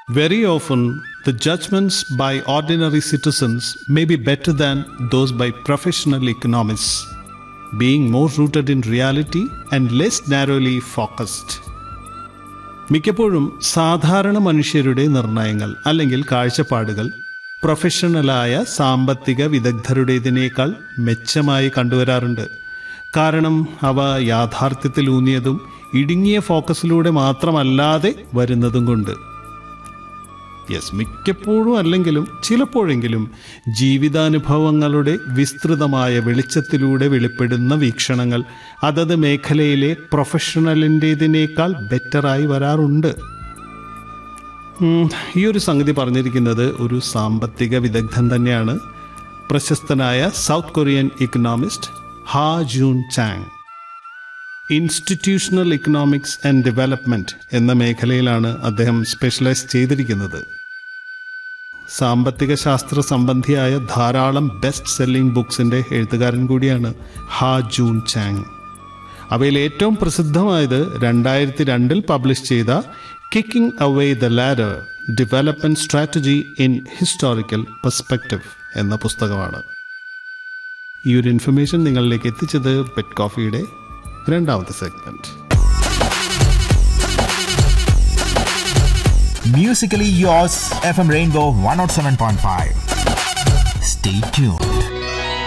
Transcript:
Very often, the judgments by ordinary citizens may be better than those by professional economists, being more rooted in reality and less narrowly focused. മിക്കപ്പോഴും സാധാരണ മനുഷ്യരുടെ നിർണയങ്ങൾ അല്ലെങ്കിൽ കാഴ്ചപ്പാടുകൾ പ്രൊഫഷണലായ സാമ്പത്തിക വിദഗ്ധരുടേതിനേക്കാൾ മെച്ചമായി കണ്ടുവരാറുണ്ട് കാരണം അവ യാഥാർത്ഥ്യത്തിലൂന്നിയതും ഇടുങ്ങിയ ഫോക്കസിലൂടെ മാത്രമല്ലാതെ വരുന്നതും കൊണ്ട് യെസ് മിക്കപ്പോഴും അല്ലെങ്കിലും ചിലപ്പോഴെങ്കിലും ജീവിതാനുഭവങ്ങളുടെ വിസ്തൃതമായ വെളിച്ചത്തിലൂടെ വെളിപ്പെടുന്ന വീക്ഷണങ്ങൾ അതത് മേഖലയിലെ പ്രൊഫഷണലിൻ്റെതിനേക്കാൾ ബെറ്ററായി വരാറുണ്ട് ഉം, ഈ ഒരു സംഗതി പറഞ്ഞിരിക്കുന്നത് ഒരു സാമ്പത്തിക വിദഗ്ധൻ തന്നെയാണ് പ്രശസ്തനായ South Korean economist Ha Joon Chang institutional economics and development എന്ന മേഖലയിലാണ് അദ്ദേഹം സ്പെഷ്യലൈസ് ചെയ്തിരിക്കുന്നത് സാമ്പത്തിക ശാസ്ത്ര സംബന്ധിയായ ധാരാളം ബെസ്റ്റ് സെല്ലിംഗ് ബുക്സിന്റെ എഴുത്തുകാരൻ കൂടിയാണ് ഹാ ജൂൺ ചാങ് അവയിൽ ഏറ്റവും പ്രസിദ്ധമായത് രണ്ടായിരത്തി രണ്ടിൽ പബ്ലിഷ് ചെയ്ത kicking away the ladder development strategy in historical perspective എന്ന പുസ്തകമാണ് ഈ ഒരു ഇൻഫർമേഷൻ നിങ്ങളിലേക്ക് എത്തിച്ചത് പെറ്റ് കോഫിയുടെ രണ്ടാമത്തെ segment Musically yours, FM Rainbow 107.5. Stay tuned.